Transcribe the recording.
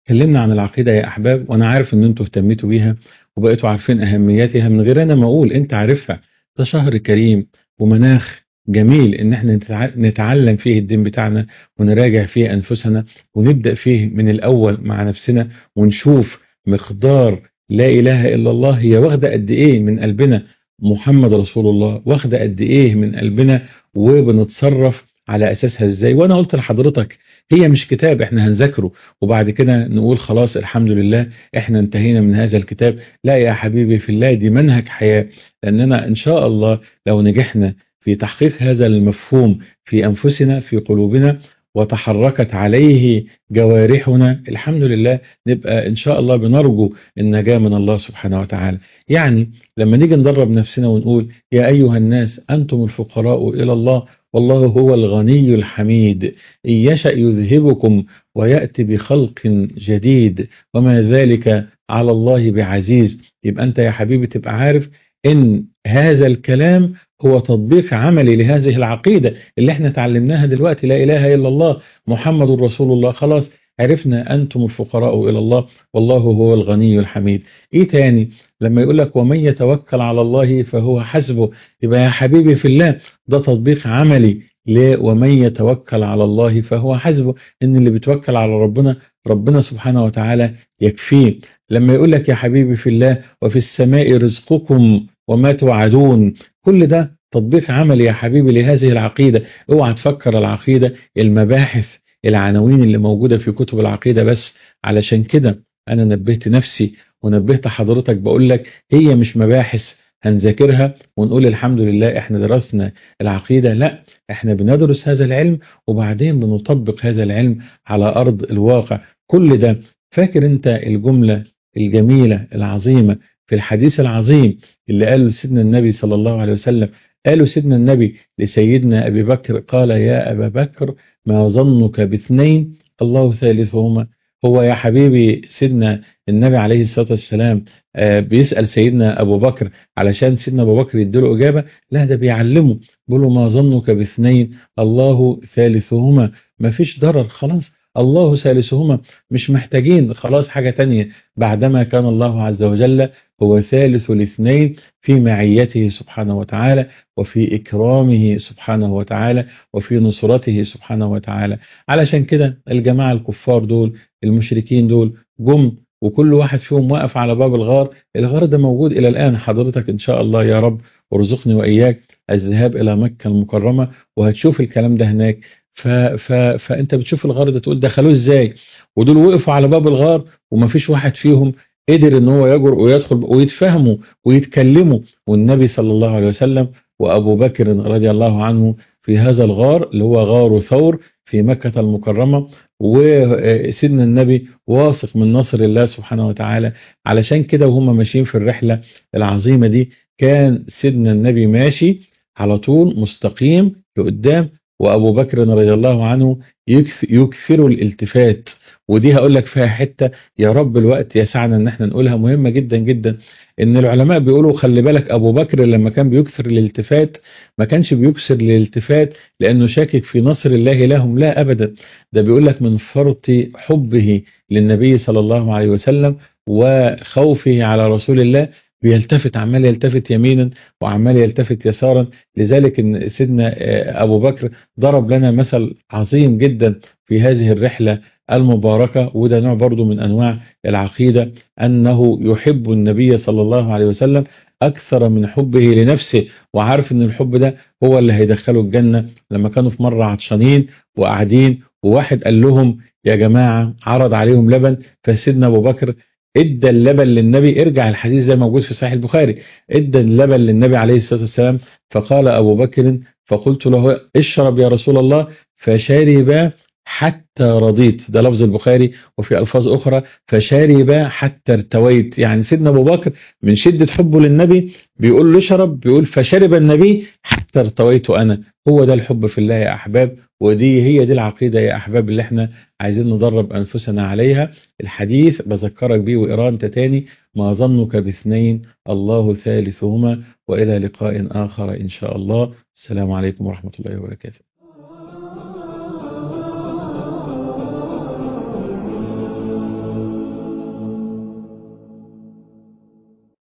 اتكلمنا عن العقيدة يا أحباب وأنا عارف إن أنتوا اهتميتوا بيها وبقيتوا عارفين أهميتها من غير أنا ما أقول أنت عارفها ده شهر كريم ومناخ جميل إن احنا نتع- نتعلم فيه الدين بتاعنا ونراجع فيه أنفسنا ونبدأ فيه من الأول مع نفسنا ونشوف مقدار لا إله إلا الله هي واخدة قد إيه من قلبنا محمد رسول الله واخدة قد إيه من قلبنا وبنتصرف على أساسها إزاي وأنا قلت لحضرتك هي مش كتاب احنا هنذاكره وبعد كده نقول خلاص الحمد لله احنا انتهينا من هذا الكتاب لا يا حبيبي في الله دي منهج حياة لأننا إن شاء الله لو نجحنا في تحقيق هذا المفهوم في أنفسنا في قلوبنا وتحركت عليه جوارحنا الحمد لله نبقى إن شاء الله بنرجو النجاة من الله سبحانه وتعالى يعني لما نيجي ندرب نفسنا ونقول يا أيها الناس أنتم الفقراء إلى الله والله هو الغني الحميد إن يشأ يذهبكم ويأتي بخلق جديد وما ذلك على الله بعزيز يبقى أنت يا حبيبي تبقى عارف إن هذا الكلام هو تطبيق عملي لهذه العقيدة اللي احنا تعلمناها دلوقتي لا إله إلا الله محمد رسول الله خلاص عرفنا أنتم الفقراء إلى الله والله هو الغني الحميد إيه تاني لما يقول لك ومن يتوكل على الله فهو حسبه يبقى يا حبيبي في الله ده تطبيق عملي ل ومن يتوكل على الله فهو حسبه ان اللي بيتوكل على ربنا ربنا سبحانه وتعالى يكفيه لما يقول لك يا حبيبي في الله وفي السماء رزقكم وما توعدون كل ده تطبيق عملي يا حبيبي لهذه العقيدة اوعى تفكر العقيدة المباحث العناوين اللي موجودة في كتب العقيدة بس علشان كده انا نبهت نفسي ونبهت حضرتك بقول لك هي مش مباحث هنذاكرها ونقول الحمد لله احنا درسنا العقيدة لا احنا بندرس هذا العلم وبعدين بنطبق هذا العلم على ارض الواقع كل ده فاكر انت الجملة الجميلة العظيمة في الحديث العظيم اللي قاله سيدنا النبي صلى الله عليه وسلم قالوا سيدنا النبي لسيدنا أبي بكر قال يا أبا بكر ما ظنك باثنين الله ثالثهما هو يا حبيبي سيدنا النبي عليه الصلاة والسلام آه بيسأل سيدنا أبو بكر علشان سيدنا أبو بكر يديله إجابة لا ده بيعلمه بيقول له ما ظنك باثنين الله ثالثهما ما فيش ضرر خلاص الله ثالثهما مش محتاجين خلاص حاجة تانية بعدما كان الله عز وجل هو ثالث الاثنين في معيته سبحانه وتعالى وفي إكرامه سبحانه وتعالى وفي نصرته سبحانه وتعالى علشان كده الجماعة الكفار دول المشركين دول جم وكل واحد فيهم واقف على باب الغار الغار ده موجود إلى الآن حضرتك إن شاء الله يا رب وارزقني وإياك الذهاب إلى مكة المكرمة وهتشوف الكلام ده هناك ف... ف... فانت بتشوف الغار ده تقول دخلوه ازاي ودول وقفوا على باب الغار ومفيش واحد فيهم قدر ان هو يجرؤ ويدخل ويتفهموا ويتكلموا والنبي صلى الله عليه وسلم وابو بكر رضي الله عنه في هذا الغار اللي هو غار ثور في مكة المكرمة وسيدنا النبي واثق من نصر الله سبحانه وتعالى علشان كده وهم ماشيين في الرحلة العظيمة دي كان سيدنا النبي ماشي على طول مستقيم لقدام وابو بكر رضي الله عنه يكثر الالتفات ودي هقول لك فيها حته يا رب الوقت يسعنا ان احنا نقولها مهمه جدا جدا ان العلماء بيقولوا خلي بالك ابو بكر لما كان بيكثر الالتفات ما كانش بيكثر الالتفات لانه شاكك في نصر الله لهم لا ابدا ده بيقول لك من فرط حبه للنبي صلى الله عليه وسلم وخوفه على رسول الله بيلتفت عمال يلتفت يمينا وعمال يلتفت يسارا لذلك ان سيدنا ابو بكر ضرب لنا مثل عظيم جدا في هذه الرحله المباركه وده نوع برضو من انواع العقيده انه يحب النبي صلى الله عليه وسلم اكثر من حبه لنفسه وعارف ان الحب ده هو اللي هيدخله الجنه لما كانوا في مره عطشانين وقاعدين وواحد قال لهم يا جماعه عرض عليهم لبن فسيدنا ابو بكر ادى اللبن للنبي ارجع الحديث ده موجود في صحيح البخاري ادى اللبن للنبي عليه الصلاه والسلام فقال ابو بكر فقلت له اشرب يا رسول الله فشرب حتى رضيت ده لفظ البخاري وفي الفاظ اخرى فشرب حتى ارتويت يعني سيدنا ابو بكر من شده حبه للنبي بيقول له اشرب بيقول فشرب النبي حتى ارتويت انا هو ده الحب في الله يا احباب ودي هي دي العقيدة يا أحباب اللي احنا عايزين ندرب أنفسنا عليها الحديث بذكرك بيه وإقراه أنت تاني ما ظنك باثنين الله ثالثهما وإلى لقاء آخر إن شاء الله السلام عليكم ورحمة الله وبركاته